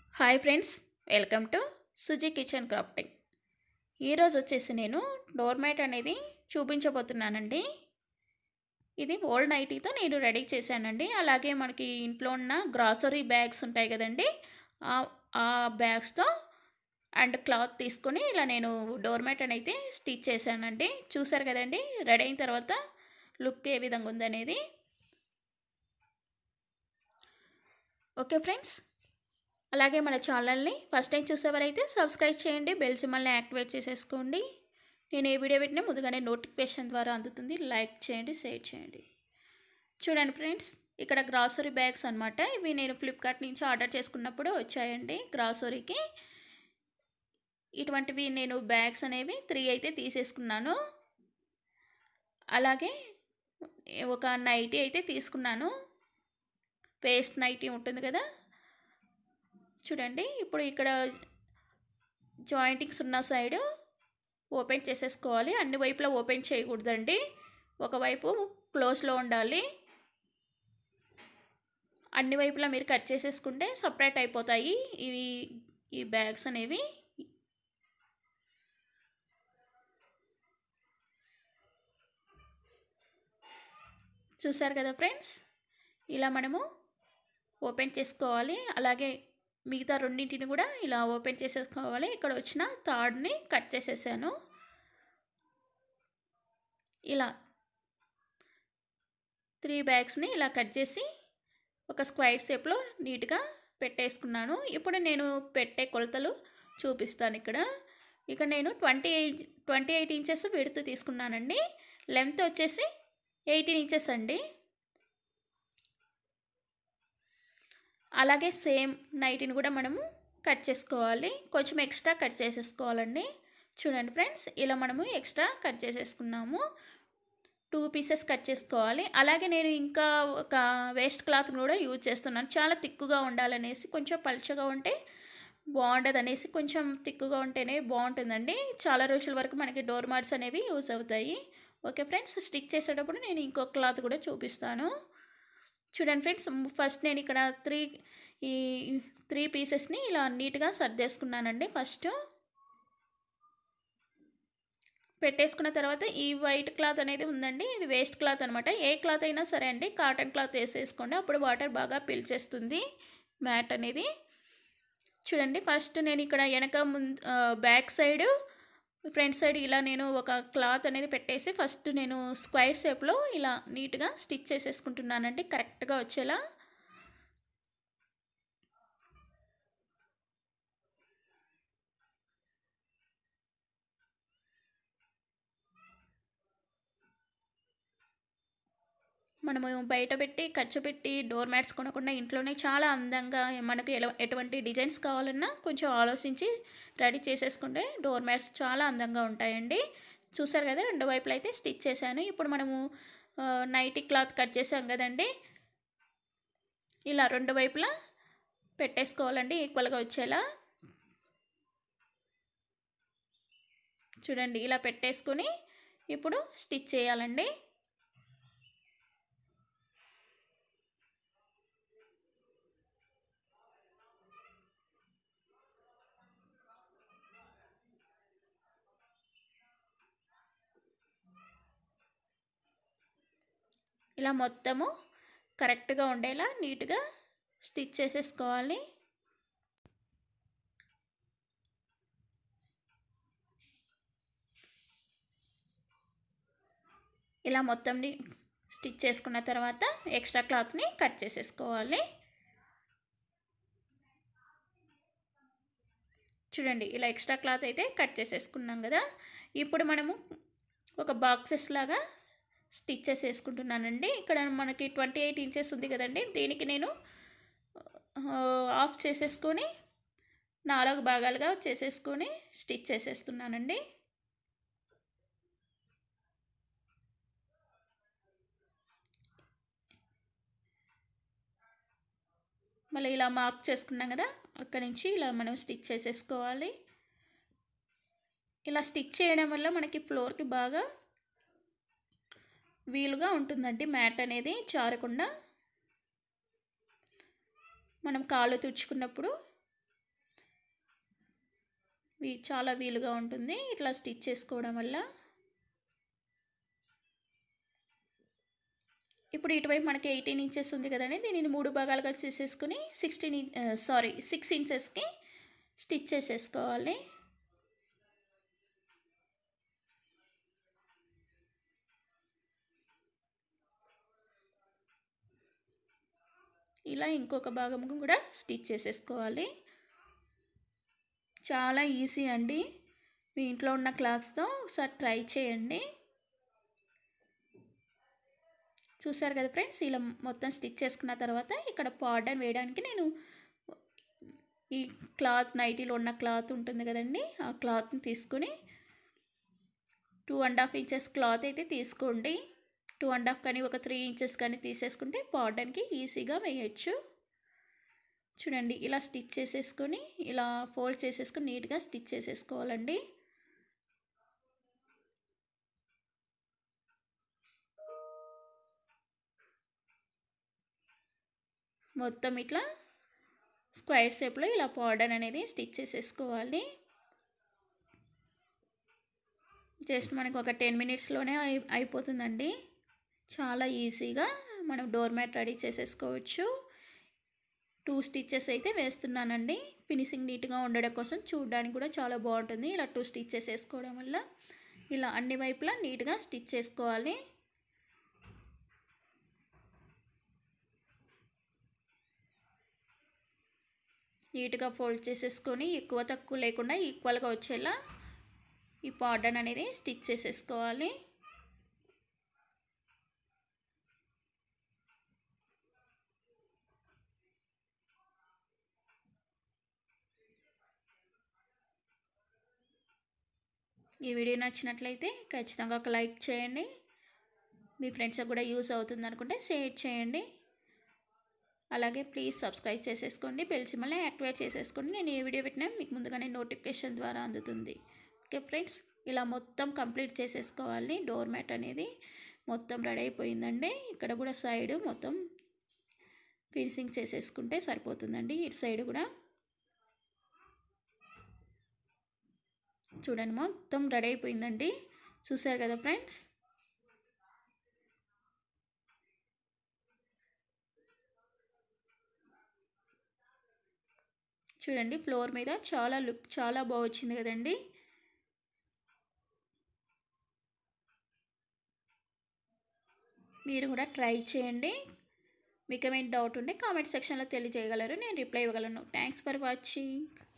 hi friends welcome to Suji kitchen crafting ఈరోజు వచ్చేసి నేను డోర్ మ్యాట్ అనేది చూపించబోతున్నానండి ఇది ఓల్డ్ నైటీతో నేను రెడీ చేశానండి అలాగే మనకి ఇంట్లో ఉన్న గ్రాసరీ బ్యాగ్స్ ఉంటాయి కదండి ఆ- ఆ బ్యాగ్స్తో అండ్ క్లాత్ తీసుకొని ఇలా నేను డోర్ మ్యాట్ అని అయితే స్టిచ్ చేశానండి చూసారు కదండి రెడీ అయిన తర్వాత లుక్ ఏ విధంగా ఉందనేది ఓకే ఫ్రెండ్స్ అలాగే మన ఛానల్ని ఫస్ట్ టైం చూసేవారైతే సబ్స్క్రైబ్ చేయండి బెల్ సిమ్మల్ని యాక్టివేట్ చేసేసుకోండి నేను ఏ వీడియో పెట్టినా ముందుగానే నోటిఫికేషన్ ద్వారా అందుతుంది లైక్ చేయండి షేర్ చేయండి చూడండి ఫ్రెండ్స్ ఇక్కడ గ్రాసరీ బ్యాగ్స్ అనమాట ఇవి నేను ఫ్లిప్కార్ట్ నుంచి ఆర్డర్ చేసుకున్నప్పుడు వచ్చాయండి గ్రాసరీకి ఇటువంటివి నేను బ్యాగ్స్ అనేవి త్రీ అయితే తీసేసుకున్నాను అలాగే ఒక నైటీ అయితే తీసుకున్నాను పేస్ట్ నైటీ ఉంటుంది కదా చూడండి ఇప్పుడు ఇక్కడ జాయింటింగ్స్ ఉన్న సైడు ఓపెన్ చేసేసుకోవాలి అన్ని వైపులా ఓపెన్ చేయకూడదండి ఒకవైపు క్లోజ్లో ఉండాలి అన్ని వైపులా మీరు కట్ చేసేసుకుంటే సపరేట్ అయిపోతాయి ఇవి ఈ బ్యాగ్స్ అనేవి చూసారు కదా ఫ్రెండ్స్ ఇలా మనము ఓపెన్ చేసుకోవాలి అలాగే మిగతా రెండింటిని కూడా ఇలా ఓపెన్ చేసేసుకోవాలి ఇక్కడ వచ్చిన థర్డ్ని కట్ చేసేసాను ఇలా త్రీ బ్యాగ్స్ని ఇలా కట్ చేసి ఒక స్క్వైర్ షేప్లో నీట్గా పెట్టేసుకున్నాను ఇప్పుడు నేను పెట్టే కొలతలు చూపిస్తాను ఇక్కడ ఇక నేను twenty eight twenty eight inches విడుతు తీసుకున్నానండి లెంత్ వచ్చేసి ఎయిటీన్ ఇంచెస్ అండి అలాగే సేమ్ నైటీని కూడా మనము కట్ చేసుకోవాలి కొంచెం ఎక్స్ట్రా కట్ చేసేసుకోవాలండి చూడండి ఫ్రెండ్స్ ఇలా మనము ఎక్స్ట్రా కట్ చేసేసుకున్నాము టూ పీసెస్ కట్ చేసుకోవాలి అలాగే నేను ఇంకా ఒక వేస్ట్ క్లాత్ కూడా యూజ్ చేస్తున్నాను చాలా తిక్కుగా ఉండాలనేసి కొంచెం పలుచగా ఉంటే బాగుండదు అనేసి కొంచెం తిక్కుగా ఉంటేనే బాగుంటుందండి చాలా రోజుల వరకు మనకి డోర్ మ్యాట్స్ అనేవి యూజ్ అవుతాయి ఓకే ఫ్రెండ్స్ స్టిక్ చేసేటప్పుడు నేను ఇంకో క్లాత్ కూడా చూపిస్తాను చూడండి ఫ్రెండ్స్ ఫస్ట్ నేను ఇక్కడ త్రీ ఈ త్రీ పీసెస్ని ఇలా నీట్గా సర్దేసుకున్నానండి ఫస్ట్ పెట్టేసుకున్న తర్వాత ఈ వైట్ క్లాత్ అనేది ఉందండి ఇది వేస్ట్ క్లాత్ అనమాట ఏ క్లాత్ అయినా సరే అండి కాటన్ క్లాత్ వేసేసుకోండి అప్పుడు వాటర్ బాగా పీల్చేస్తుంది మ్యాట్ అనేది చూడండి ఫస్ట్ నేను ఇక్కడ వెనక ముందు బ్యాక్ సైడ్ ఫ్రంట్ సైడ్ ఇలా నేను ఒక క్లాత్ అనేది పెట్టేసి ఫస్ట్ నేను స్క్వైర్ షేప్లో ఇలా నీట్గా స్టిచ్ చేసేసుకుంటున్నానండి కరెక్ట్గా వచ్చేలా మనము బయట పెట్టి ఖర్చు పెట్టి డోర్ మ్యాట్స్ కొనకుండా ఇంట్లోనే చాలా అందంగా మనకు ఎలా ఎటువంటి డిజైన్స్ కావాలన్నా కొంచెం ఆలోచించి రెడీ చేసేసుకుంటే డోర్ మ్యాట్స్ చాలా అందంగా ఉంటాయండి చూసారు కదా రెండు వైపులు అయితే స్టిచ్ చేశాను ఇప్పుడు మనము నైటీ క్లాత్ కట్ చేసాం కదండి ఇలా రెండు వైపులా పెట్టేసుకోవాలండి ఈక్వల్గా వచ్చేలా చూడండి ఇలా పెట్టేసుకుని ఇప్పుడు స్టిచ్ చేయాలండి ఇలా మొత్తము కరెక్ట్గా ఉండేలా నీట్గా స్టిచ్ చేసేసుకోవాలి ఇలా మొత్తంని స్టిచ్ చేసుకున్న తర్వాత ఎక్స్ట్రా క్లాత్ని కట్ చేసేసుకోవాలి చూడండి ఇలా ఎక్స్ట్రా క్లాత్ అయితే కట్ చేసేసుకున్నాం కదా ఇప్పుడు మనము ఒక బాక్సెస్ లాగా స్టిచ్చెస్ వేసుకుంటున్నానండి ఇక్కడ మనకి ట్వంటీ ఎయిట్ ఇంచెస్ ఉంది కదండి దీనికి నేను ఆఫ్ చేసేసుకొని నాలుగు భాగాలుగా చేసేసుకొని స్టిచ్ చేసేస్తున్నానండి మళ్ళీ ఇలా మార్క్ చేసుకున్నాం కదా అక్కడి నుంచి ఇలా మనం స్టిచ్ చేసేసుకోవాలి ఇలా స్టిచ్ చేయడం వల్ల మనకి ఫ్లోర్కి బాగా వీలుగా ఉంటుందండి మ్యాట్ అనేది జారకుండా మనం కాళ్ళు తుడుచుకున్నప్పుడు వీ చాలా వీలుగా ఉంటుంది ఇట్లా స్టిచ్ చేసుకోవడం వల్ల ఇప్పుడు ఇటువైపు మనకి ఎయిటీన్ ఇంచెస్ ఉంది కదండి దీనిని మూడు భాగాలుగా చేసేసుకుని సిక్స్టీన్ ఇంచ్ సారీ సిక్స్ ఇంచెస్కి స్టిచ్ చేసేసుకోవాలి ఇలా ఇంకొక భాగం కూడా స్టిచ్ చేసేసుకోవాలి చాలా ఈజీ అండి మీ ఇంట్లో ఉన్న క్లాత్స్తో ఒకసారి ట్రై చేయండి చూసారు కదా ఫ్రెండ్స్ ఇలా మొత్తం స్టిచ్ చేసుకున్న తర్వాత ఇక్కడ పార్డర్ వేయడానికి నేను ఈ క్లాత్ నైటీలో ఉన్న క్లాత్ ఉంటుంది కదండి ఆ క్లాత్ని తీసుకొని two and half inches cloth అయితే తీసుకోండి టూ అండ్ హాఫ్ కానీ ఒక త్రీ ఇంచెస్ కానీ తీసేసుకుంటే పాడడానికి ఈజీగా వేయచ్చు చూడండి ఇలా స్టిచ్ చేసేసుకొని ఇలా ఫోల్డ్ చేసేసుకొని నీట్గా స్టిచ్ చేసేసుకోవాలండి మొత్తం ఇట్లా స్క్వైర్ షేప్లో ఇలా పౌడర్ అనేది స్టిచ్ చేసేసుకోవాలి జస్ట్ మనకు ఒక టెన్ మినిట్స్లోనే అయి అయిపోతుందండి చాలా ఈజీగా మనం డోర్ మ్యాట్ రెడీ చేసేసుకోవచ్చు టూ స్టిచ్చెస్ అయితే వేస్తున్నానండి ఫినిషింగ్ నీట్గా ఉండడం కోసం చూడడానికి కూడా చాలా బాగుంటుంది ఇలా టూ స్టిచ్చెస్ వేసుకోవడం వల్ల ఇలా అన్ని వైపులా నీట్గా స్టిచ్ చేసుకోవాలి నీట్గా ఫోల్డ్ చేసేసుకొని ఎక్కువ తక్కువ లేకుండా ఈక్వల్గా వచ్చేలా ఈ పార్డర్ అనేది స్టిచ్ చేసేసుకోవాలి ఈ వీడియో నచ్చినట్లయితే ఖచ్చితంగా ఒక లైక్ చేయండి మీ ఫ్రెండ్స్కి కూడా యూస్ అవుతుంది అనుకుంటే షేర్ చేయండి అలాగే ప్లీజ్ సబ్స్క్రైబ్ చేసేసుకోండి బెల్ సిమ్మల్ని యాక్టివేట్ చేసేసుకోండి నేను ఏ వీడియో పెట్టినా మీకు ముందుగానే నోటిఫికేషన్ ద్వారా అందుతుంది ఓకే ఫ్రెండ్స్ ఇలా మొత్తం కంప్లీట్ చేసేసుకోవాలి డోర్ మ్యాట్ అనేది మొత్తం రెడీ అయిపోయిందండి ఇక్కడ కూడా సైడ్ మొత్తం ఫినిషింగ్ చేసేసుకుంటే సరిపోతుందండి ఇటు సైడ్ కూడా చూడండి మొత్తం రెడీ అయిపోయిందండి చూసారు కదా ఫ్రెండ్స్ చూడండి ఫ్లోర్ మీద చాలా లుక్ చాలా బాగా వచ్చింది కదండి మీరు కూడా ట్రై చేయండి మీకు ఏమైనా డౌట్ ఉంటే కామెంట్ సెక్షన్లో తెలియజేయగలరు నేను రిప్లై ఇవ్వగలను థ్యాంక్స్ ఫర్ వాచింగ్